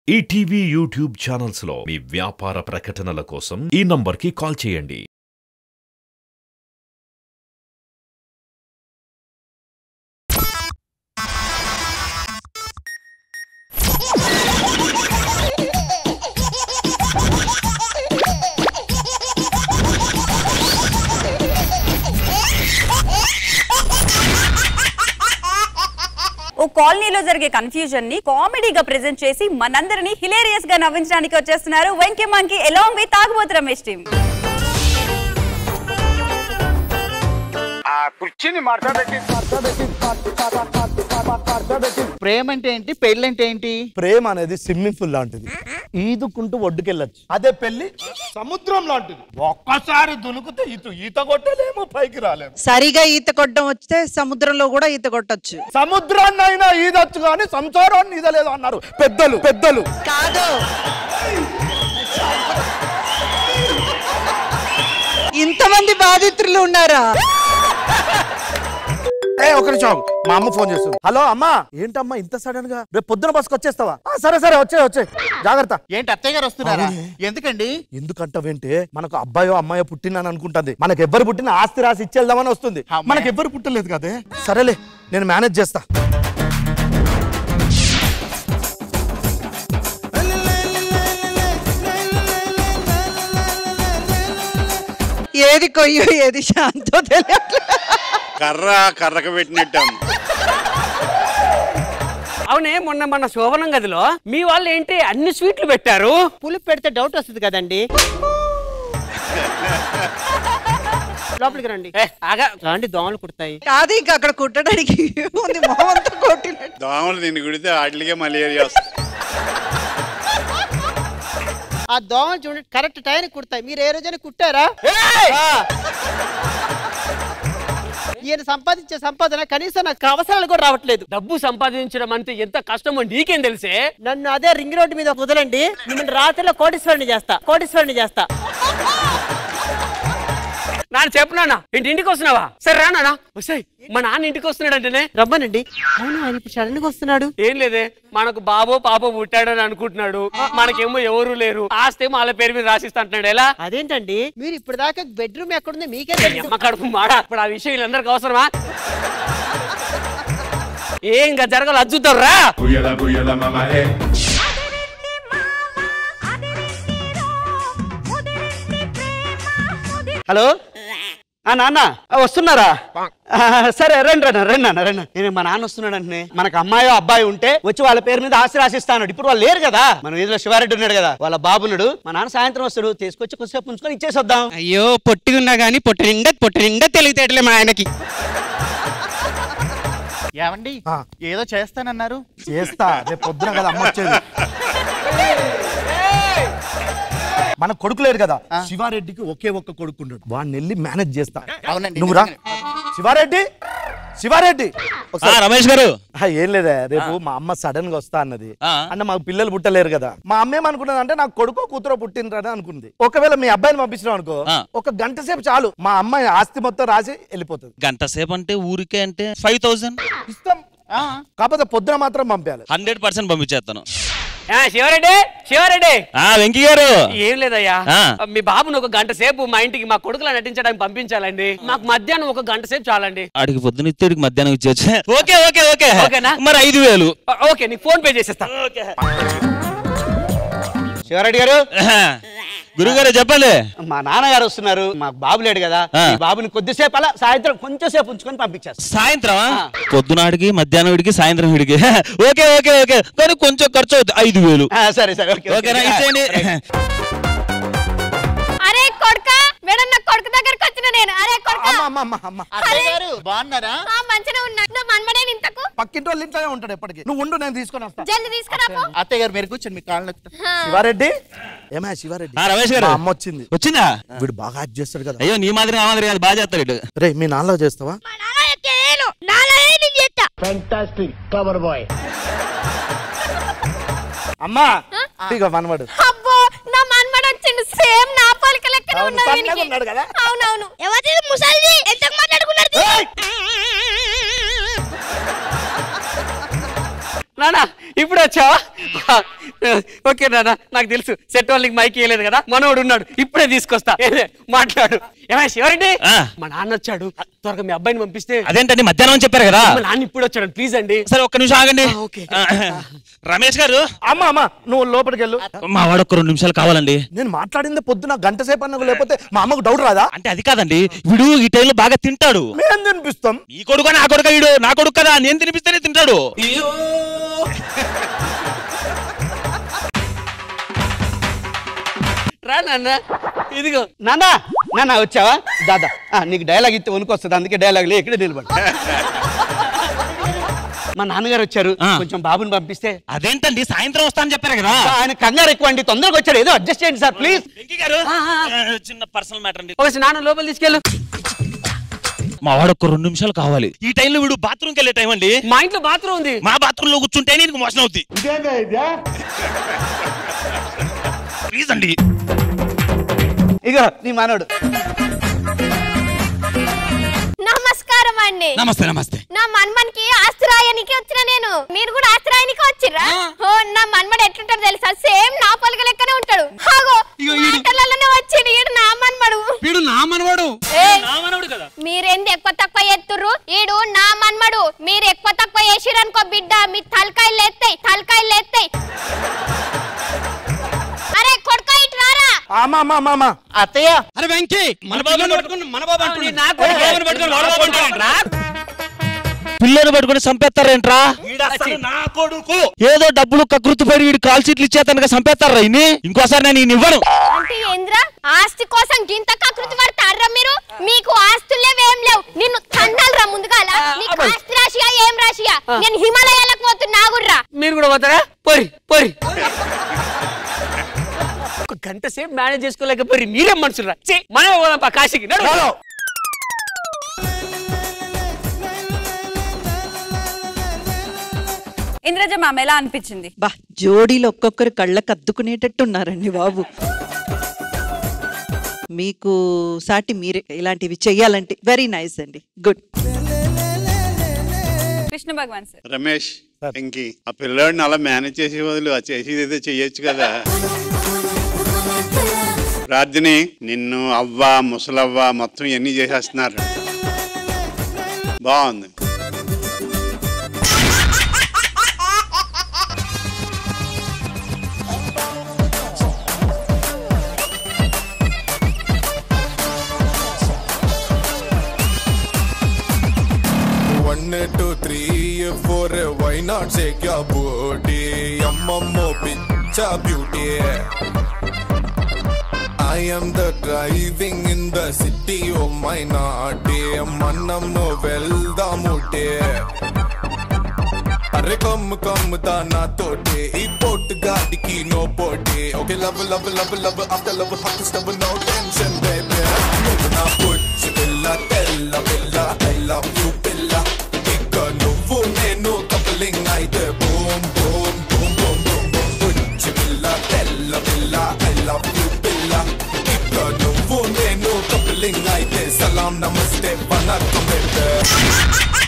ETV YouTube channels లో మీ వ్యాపార ప్రకటనల కోసం ఈ నంబర్కి కాల్ చేయండి ఓ కాలనీలో జరిగే కన్ఫ్యూజన్ ని కామెడీగా ప్రెజెంట్ చేసి మనందరినీ హిలేరియస్ గా నవ్వించడానికి వచ్చేస్తున్నారు వెంకీ మంకి ఎలాంగ్ విత్ తాగుబోతు రమేష్ టీమ్ ఆ కుర్చీని మార్చబెట్టి ప్రేమ అంటే ఏంటి పెళ్ళి అంటే ఏంటి ప్రేమ అనేది స్విమ్మింగ్ పూల్ లాంటిది ఈదుకుంటూ ఒడ్డుకెళ్ళచ్చు అదే పెళ్లి సముద్రం లాంటిది ఒక్కసారి దునుకుతే ఈత ఈత కొట్టలేము పైకి రాలేము సరిగా ఈత కొట్టడం వస్తే సముద్రంలో కూడా ఈత కొట్టొచ్చు సముద్రాన్ని అయినా ఈదొచ్చు కానీ సంసారాన్ని ఈదలేదు అన్నారు పెద్దలు పెద్దలు కాదు ఇంతమంది బాధితులు ఉన్నారా ఏ ఒక నిమిషం ఆగు. మా అమ్మ ఫోన్ చేస్తుంది హలో అమ్మా ఏంటమ్మా ఇంత సడన్ గా రేపు పొద్దున బస్కి వచ్చేస్తావా ఆ, సరే సరే వచ్చే వచ్చే జాగ్రత్త ఏంటి అత్తయ్య గారు వస్తున్నారా అవునే. ఎందుకండి ఎందుకంటావేంటే మనకు అబ్బాయో అమ్మాయో పుట్టినని అనుకుంటుంది మనకు ఎవ్వరు పుట్టిన ఆస్తి రాసి ఇచ్చేద్దామని వస్తుంది అమ్మాయి. మనకు ఎవ్వరు పుట్టలేదు కదే సరేలే నేను మేనేజ్ చేస్తా ఏది కొయ్యో ఏది శాంతో తెలియట్లే కర్ర కర్రకు పెట్టినట్టాం అవునే మొన్న మన శోభనం గదిలో మీ వాళ్ళు ఏంటి అన్ని స్వీట్లు పెట్టారు పులుపు పెడితే డౌట్ వస్తుంది కదండి లోపలికి రండి ఏ, ఆగా రాండి దోమలు కుడతాయి కాదు ఇంకా అక్కడ కుట్టడానికి ఉంది మొహం అంతా కొట్టినట్టు దోమలు దీన్ని కుడితే వాటికే మలేరియా వస్తుంది ఆ దోమలు చూడండి కరెక్ట్ టైం కుడతాయి మీరు ఏ రోజైనా కుట్టారా ఆ. ఈయన సంపాదించే సంపాదన కనీసం నాకు అవసరాలు కూడా రావట్లేదు డబ్బు సంపాదించడం అంటే ఎంత కష్టమో నీకేం తెలిసే నన్ను అదే రింగ్ రోడ్డు మీద కుదలండి మిమ్మల్ని రాత్రిలో కోటీశ్వరుని చేస్తా కోటీశ్వరుని చేస్తా నాన్న చెప్పునా ఇంటి ఇంటికి వస్తున్నావా సరే రా నాన్న వస్తాయి మా నాన్న ఇంటికి వస్తున్నాడంటేనే రమ్మనండి అవును ఆయన ఇప్పుడు సడన్ గా వస్తున్నాడు ఏం లేదే మనకు బాబో పాపో పుట్టాడని అనుకుంటున్నాడు మనకేమో ఎవరు లేరు ఆస్తే వాళ్ళ పేరు మీద రాసిస్తా అంటున్నాడు ఎలా అదేంటండి మీరు ఇప్పుడు దాకా బెడ్రూమ్ ఎక్కడుంది మీకే ఈ తెలుసు అమ్మ కడుపు మాడ ఇప్పుడు ఆ విషయం వీళ్ళందరికీ అవసరమా ఏం ఇంకా జరగాలి అద్దుతారు రా హలో ఆ నాన్న ఆ, వస్తున్నారా ఆ, సరే రండి రండి రండి అన్న రండి నేను మా నాన్న వస్తున్నాడు అంటే మనకు అమ్మాయో అబ్బాయి ఉంటే వచ్చి వాళ్ళ పేరు మీద ఆస్తి రాసిస్తాను ఇప్పుడు వాళ్ళు లేరు కదా మన వీధిలో శివారెడ్డి ఉన్నాడు కదా వాళ్ళ బాబునుడు మా నాన్న సాయంత్రం వస్తాడు తీసుకొచ్చి కొద్దిసేపు ఉంచుకొని ఇచ్చేసి వద్దాం అయ్యో పొట్టి ఉన్నా గానీ పొట్టి నిండా పొట్టి నిండా తెలివితేటలే మా ఆయనకి ఏమండి ఆ. ఏదో చేస్తానన్నారు చేస్తా రేపు పొద్దున కదా అమ్మ వచ్చేది మన కొడుకు లేడు కదా శివారెడ్డికి ఒకే ఒక్క కొడుకుంటాడు వాడిని వెళ్ళి మేనేజ్ చేస్తా అవునండి, నువ్వు రా శివారెడ్డి శివారెడ్డి ఒకసారి- రమేష్ గారు ఆ, ఏం లేదా రేపు మా అమ్మ సడన్ గా వస్తా అన్నది అంటే మాకు పిల్లలు పుట్టలేరు కదా మా అమ్మ ఏమనుకున్నది అంటే నాకు కొడుకో కూతురో పుట్టినరని అనుకుంది ఒకవేళ మీ అబ్బాయిని పంపించినాం అనుకో ఒక గంట సేపు చాలు మా అమ్మాయి ఆస్తి మొత్తం రాసి వెళ్ళిపోతుంది గంట సేపు అంటే ఊరికే అంటే ఫైవ్ థౌసండ్ ఇస్తాం కాకపోతే పొద్దున మాత్రం పంపించాలి హండ్రెడ్ పర్సెంట్ పంపించేస్తాను ఆ, శివారెడ్డి శివారెడ్డి ఆ వెంకీ గారు ఏం లేదయ్యా ఆ. మీ బాబుని ఒక గంట సేపు మా ఇంటికి మా కొడుకులా నటించడానికి పంపించాలండి మాకు మధ్యాహ్నం ఒక గంట సేపు చాలండి ఆడికి పొద్దున ఇత్తేడికి మధ్యాహ్నం ఇచ్చేచ్చు ఓకే ఓకే ఓకే ఓకేనా? మరి ఐదు వేలు ఓ- ఓకే నీకు ఫోన్ పే చేసేస్తా శివారెడ్డి గారు గురుగారు చెప్పండి మా నాన్నగారు వస్తున్నారు మా బాబు లేడు కదా ఆ. ఈ బాబుని కొద్దిసేపు అలా సాయంత్రం కొంచెం సేపు ఉంచుకొని పంపించేస్తాం సాయంత్రం పొద్దునాడికి మధ్యాహ్నం వీడికి సాయంత్రం వీడికి ఓకే ఓకే ఓకే కానీ కొంచెం ఖర్చు అవుతుంది ఐదు వేలు ఆ, సరే సరే ఓకే ఓకేనా ఇచ్చేయండి అరే కొడుక మేడం నా కొడుకు దగ్గరకు వచ్చిన నేను అరే కొడుక అమ్మ అమ్మ అమ్మ అమ్మ బాగున్నారా ఆ మంచిగా ఉన్నా నా మన్మడే ఇంతకు పక్కింటి వాళ్ళు ఇంట్లోనే ఉంటాడు ఎప్పటికీ నువ్వు ఉండు నేను తీసుకొని వస్తా జల్ది తీసుకురాపో అత్తయ్య గారు మీరు కూర్చొని మీ కాళ్ళు నొక్కుతా. శివారెడ్డి ఏమా శివారెడ్డి ఆ, రమేష్ గారు మా అమ్మ వచ్చింది వచ్చిందా వీడు బాగా యాక్ట్ చేస్తాడు కదా అయ్యో నీ మాదిరి నా మాదిరి కాదు బాగా చేస్తాడు ఇటు రే మీ నాన్నలో చేస్తావా మా నాన్న ఎక్కేను నాలో నేను చేస్తా అమ్మా ఇక మనవాడు అబ్బో నా మన్మడు వచ్చిండు సేమ్ నా పోలిక లెక్కనే అవును, ఉన్నది సన్నగా వీనికి. ఉన్నాడు కదా? అవునవును ఎవరిది ముసలిది ఎంత మాట్లాడుకున్నారు నానా ఇప్పుడు వచ్చావా ఓకే నాన్న నాకు తెలుసు సెట్ వాళ్ళకి మైక్ ఇవ్వలేదు కదా మనోడు ఉన్నాడు ఇప్పుడే తీసుకొస్తా ఏలే, మాట్లాడు ఏమై శివరెడ్డి ఆ. మా నాన్న వచ్చాడు త్వరగా మీ అబ్బాయిని పంపిస్తే అదేంటండి మధ్యాహ్నం అని చెప్పారు కదా మా నాన్న ఇప్పుడు వచ్చాడు ప్లీజ్ అండి సరే ఒక్క నిమిషం ఆగండి ఆ, ఓకే. ఆ, రమేష్ గారు అమ్మ అమ్మ నువ్వు లోపలికి వెళ్ళు మా వాడు ఒక్క రెండు నిమిషాలు కావాలండి నేను మాట్లాడింది పొద్దున గంట సేపు అన్నకు లేకపోతే మా అమ్మకు డౌట్ రాదా అంటే అది కాదండి వీడు ఈ టైంలో బాగా తింటాడు మేము తినిపిస్తాం ఈ కొడుకు నా కొడుక వీడు నా కొడుకు కదా నేను తినిపిస్తేనే తింటాడు రా నాన్న ఇదిగో నానా నానా వచ్చావా దాదా ఆ, నీకు డైలాగ్ ఇస్తే వణుకొస్తుంది అందుకే డైలాగ్ లే ఇక్కడే నిలబడి మా నాన్నగారు వచ్చారు ఆ. కొంచెం బాబుని పంపిస్తే అదేంటండి సాయంత్రం వస్తా అని చెప్పారు కదా ఆయన కంగారు ఎక్కువ అండి తొందరగా వచ్చారు ఏదో అడ్జస్ట్ చేయండి సార్ ప్లీజ్ వెంకీ గారు ఆ, చిన్న పర్సనల్ మ్యాటర్ అండి ఒక నాన్న లోపల తీసుకెళ్ళు మా వాడు ఒక్క రెండు నిమిషాలు కావాలి ఈ టైంలో వీడు బాత్రూమ్కి వెళ్ళే టైం అండి మా ఇంట్లో బాత్రూమ్ ఉంది మా బాత్రూమ్ లో కూర్చుంటే నీకు మోసం అవుద్ది ప్లీజ్ అండి ఇగో నీ మానవుడు నమస్కారం అండి నమస్తే నమస్తే నా మన్మన్కి ఆస్తి రాయనికి వచ్చిన నేను మీరు కూడా ఆస్తి రాయనికి వచ్చిర్రా ఓ నా మన్మడు ఎట్లుంటాడు తెలుసా సేమ్ నా పొలక లెక్కనే ఉంటాడు హాగో మాటలలోనే వచ్చిండు ఈడు నా మన్మడు వీడు నా మనవాడు ఏయ్, నా మనవాడు కదా మీరెంది ఎక్కువ తక్కువ ఎత్తుర్రు ఈడు నా మన్మడు మీరు ఎక్కువ తక్కువ చేసిరనుకో బిడ్డ మీ తలకాయలు లేస్తాయి తలకాయలు లేస్తాయి అరే కొడుకా ఇటు రారా అమ్మ అమ్మ అమ్మ అమ్మ అత్తయ్య అరే వెంకీ మన బాబు పట్టుకుని మన బాబు అంటున్నాడు. నా కొడుకు. మన బాబుని పట్టుకొని వాళ్ళ బాబు అంటావేంట్రా? పిల్లని పట్టుకుని చంపేస్తారేంట్రా నా కొడుకు ఏదో డబ్బులు కకృతి పడి వీడు కాల్ సీట్లు ఇచ్చేతనగా చంపేస్తారా ఇన్ని ఇంకోసారి నేను ఈయన ఇవ్వను అంటే ఏంద్ర ఆస్తి కోసం గింత కకృతి పడతారా మీరు మీకు ఆస్తులు లేవేం లేవు నిన్ను తండాలరా ముందుగాల నీకు ఆస్తి రాశియా ఏం రాశియా నేను హిమాలయాలకు పోతున్నా గుర్రా మీరు కూడా పోతారా పోరి పోరి ఒక గంట సేపు మేనేజ్ చేసుకోలేకపోయి మీరేం మనుషులరా ఛీ, మనమే పోదాం పా కాశీకి నడు. ఇంద్రజ మ్యామ్ ఎలా అనిపించింది బా జోడీలు ఒక్కొక్కరు కళ్ళకు అద్దుకునేటట్టు ఉన్నారండి బాబు మీకు సాటి మీరే ఇలాంటివి చెయ్యాలంటే వెరీ నైస్ అండి గుడ్ కృష్ణ భగవాన్ సార్ రమేష్ ఇంకి ఆ పిల్లాడిని అలా మేనేజ్ చేసే బదులు ఆ చేసేది ఏదో చెయ్యొచ్చు కదా ప్రార్థని నిన్ను అవ్వ ముసలవ్వ మొత్తం ఇవన్నీ చేసేస్తున్నారు బాగుంది One, two, three, four, why not shake your booty? Yamamo picture beauty. I am the driving in the city of my naughty. Manam no well the mute. అరే కమ్ కమ్ దానా తోటే ఈ పోట్ గాడికి నో పోటే okay love love love love after love hot stove no tension baby నువ్వు నా పుచ్చి పిల్ల తెల్ల పిల్ల ఐ లవ్ యూ పిల్ల ఇక నువ్వు నేను కప్లింగ్ అయితే boom boom boom boom boom boom పుచ్చి పిల్ల తెల్ల పిల్ల ఐ లవ్ యూ పిల్ల ఇక నువ్వు నేను కప్లింగ్ అయితే సలాం నమస్తే వనకం బేబీ